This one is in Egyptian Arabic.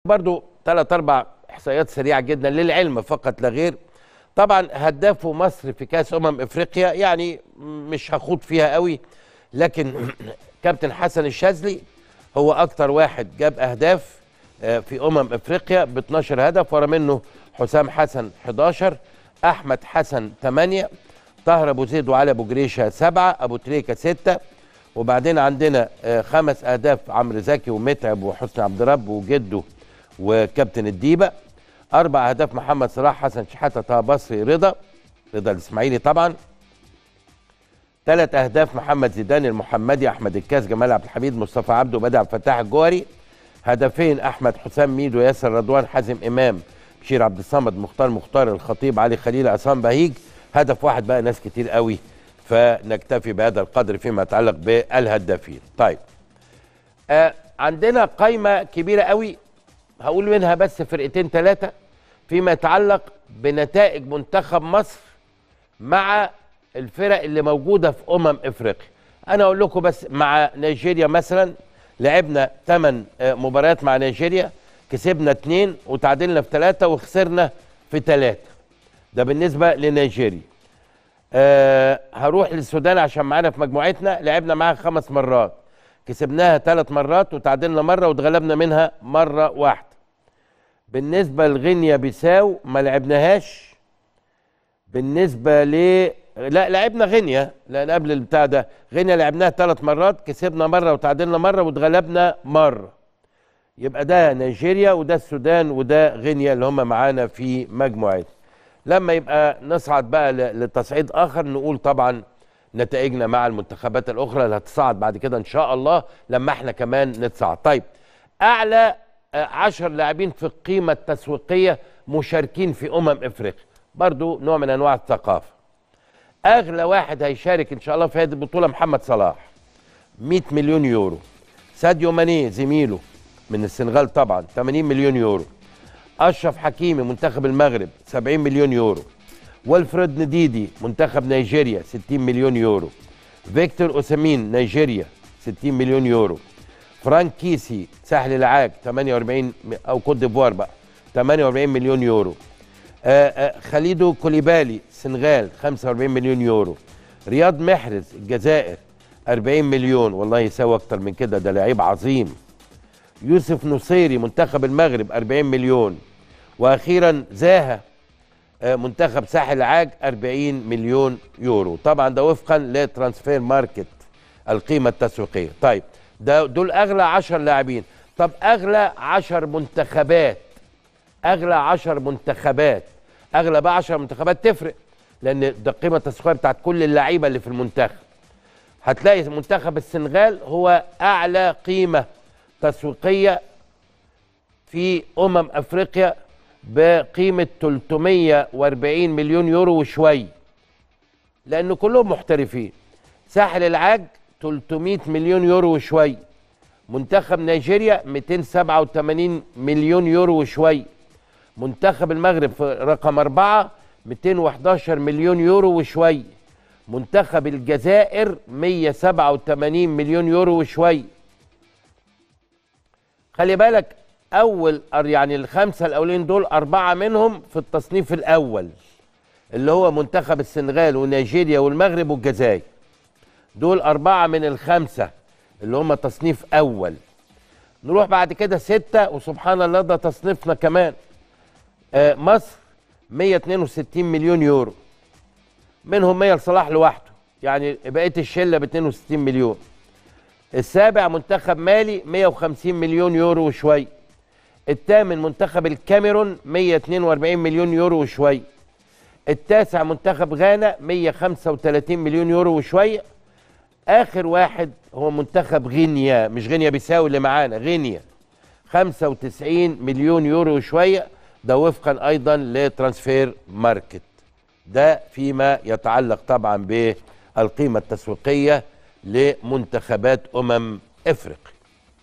برضو ثلاث اربع احصائيات سريعه جدا للعلم فقط لا غير طبعا هدافه مصر في كاس امم افريقيا يعني مش هخوض فيها قوي لكن كابتن حسن الشاذلي هو اكتر واحد جاب اهداف آه، في امم افريقيا ب 12 هدف ورا منه حسام حسن 11 احمد حسن 8 طاهر ابو زيد وعلي ابو جريشه 7 ابو تريكه 6 وبعدين عندنا آه، خمس اهداف عمرو زكي ومتعب وحسني عبد رب وجده وكابتن الديبه اربع اهداف محمد صلاح حسن شحاته طه بصري رضا رضا الاسماعيلي طبعا ثلاث اهداف محمد زيدان المحمدي احمد الكاس جمال عبد الحميد مصطفى عبده بدر عبد الفتاح الجوهري هدفين احمد حسام ميدو ياسر رضوان حازم امام بشير عبد الصمد مختار مختار الخطيب علي خليل عصام بهيج هدف واحد بقى ناس كتير قوي فنكتفي بهذا القدر فيما يتعلق بالهدافين طيب آه عندنا قائمه كبيره قوي هقول منها بس فرقتين ثلاثه فيما يتعلق بنتائج منتخب مصر مع الفرق اللي موجوده في امم افريقيا انا اقول لكم بس مع نيجيريا مثلا لعبنا 8 مباريات مع نيجيريا كسبنا 2 وتعادلنا في 3 وخسرنا في 3 ده بالنسبه لنيجيريا أه هروح للسودان عشان معانا في مجموعتنا لعبنا معاها خمس مرات كسبناها ثلاث مرات وتعادلنا مره واتغلبنا منها مره واحده بالنسبه لغينيا بيساو ما لعبناهاش بالنسبه ل لا لعبنا غينيا لان قبل البتاع ده غينيا لعبناها ثلاث مرات كسبنا مره وتعادلنا مره واتغلبنا مره يبقى ده نيجيريا وده السودان وده غينيا اللي هم معانا في مجموعتنا لما يبقى نصعد بقى ل- لتصعيد اخر نقول طبعا نتائجنا مع المنتخبات الاخرى اللي هتصعد بعد كده ان شاء الله لما احنا كمان نتصعد طيب اعلى آه، عشر لاعبين في القيمه التسويقيه مشاركين في امم افريقيا برضو نوع من انواع الثقافه اغلى واحد هيشارك ان شاء الله في هذه البطوله محمد صلاح 100 مليون يورو ساديو ماني زميله من السنغال طبعا 80 مليون يورو اشرف حكيمي منتخب المغرب 70 مليون يورو والفريد نديدي منتخب نيجيريا 60 مليون يورو فيكتور اوسامين نيجيريا 60 مليون يورو فرانك كيسي ساحل العاج 48 م- او كوت ديفوار بقى 48 مليون يورو آه، آه، خليدو كوليبالي سنغال 45 مليون يورو رياض محرز الجزائر 40 مليون والله يساوي اكتر من كده ده لعيب عظيم يوسف نصيري منتخب المغرب 40 مليون واخيرا زاها آه، منتخب ساحل العاج 40 مليون يورو طبعا ده وفقا لترانسفير ماركت القيمه التسويقيه طيب ده دول اغلى 10 لاعبين طب اغلى 10 منتخبات اغلى 10 منتخبات اغلى بقى 10 منتخبات تفرق لان ده القيمه التسويقيه بتاعت كل اللعيبه اللي في المنتخب هتلاقي منتخب السنغال هو اعلى قيمه تسويقيه في امم افريقيا بقيمه 340 مليون يورو وشوي لان كلهم محترفين ساحل العاج 300 مليون يورو وشوي منتخب نيجيريا 287 مليون يورو وشوي منتخب المغرب في رقم أربعة 211 مليون يورو وشوي منتخب الجزائر 187 مليون يورو وشوي خلي بالك اول أر- يعني الخمسه الاولين دول اربعه منهم في التصنيف الاول اللي هو منتخب السنغال ونيجيريا والمغرب والجزائر دول اربعه من الخمسه اللي هم تصنيف اول نروح بعد كده سته وسبحان الله ده تصنيفنا كمان آه مصر 162 مليون يورو منهم 100 لصلاح لوحده يعني بقيه الشله ب 62 مليون السابع منتخب مالي 150 مليون يورو وشوي الثامن منتخب الكاميرون 142 مليون يورو وشوي التاسع منتخب غانا 135 مليون يورو وشوي اخر واحد هو منتخب غينيا مش غينيا بيساوي اللي معانا غينيا 95 مليون يورو وشويه ده وفقا ايضا لترانسفير ماركت ده فيما يتعلق طبعا بالقيمه التسويقيه لمنتخبات امم افريقيا